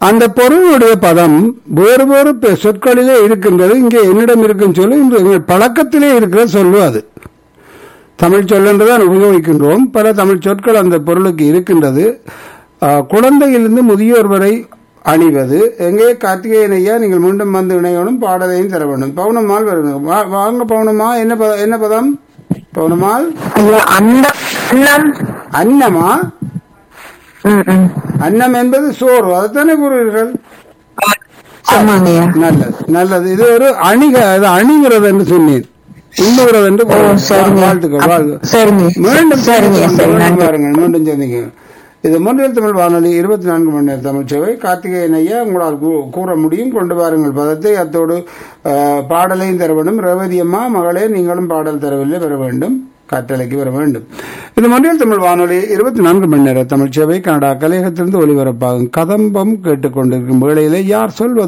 அந்த பொருளுடைய பதம் வேறு வேறு பெ- சொற்களிலே இருக்கின்றது இங்கே என்னிடம் இருக்குன்னு சொல்லி இன்று எங்கள் பழக்கத்திலே இருக்கிற சொல்லு அது தமிழ் சொல் என்றுதான் உபயோகிக்கின்றோம் பல தமிழ் சொற்கள் அந்த பொருளுக்கு இருக்கின்றது ஆ, குழந்தையிலிருந்து முதியோர் வரை அணிவது எங்கே கார்த்திகேயன் ஐயா நீங்கள் மீண்டும் வந்து இணையணும் பாடலையும் தர வேண்டும் பவுனம்மாள் வருங்க வா- வாங்க பவுனம்மா என்ன பதம் என்ன பதம் பவுனம்மாள் ஐயா அந்த அன்னம் அன்னமா ம், ம். அன்னம் என்பது சோறு அதைத்தானே கூறுவீர்கள் ஆமாங்க ஐயா நல்லது நல்லது இது ஒரு அணிக அது அணிகிறது என்று சொன்னேன் இன்னுகிறது என்று ஓ சரிங்க வாழ்த்துக்கள் வாழ்க சரிங்க மீண்டும் சரிங்க சரி மீண்டும் நன்றி பாருங்கள் மீண்டும் சந்திங்க இது மொன்றியல் தமிழ் வானொலி இருபத்தி நான்கு மணி நேர தமிழ் சேவை கார்த்திகேயன் ஐயா உங்களால் கூ- கூற முடியும் கொண்டு வாருங்கள் பதத்தை அத்தோடு அஹ், பாடலையும் தர வேண்டும் ரேவதி அம்மா மகளே நீங்களும் பாடல் தரவில்லை வர வேண்டும் காற்றலைக்கு வர வேண்டும் இது மொன்றியல் தமிழ் வானொலி இருபத்தி நான்கு மணி நேர தமிழ் சேவை கனடா கலையகத்திலிருந்து ஒலிபரப்பாகும் கதம்பம் கேட்டுக்கொண்டிருக்கும் வேளையிலே யார் சொல்வது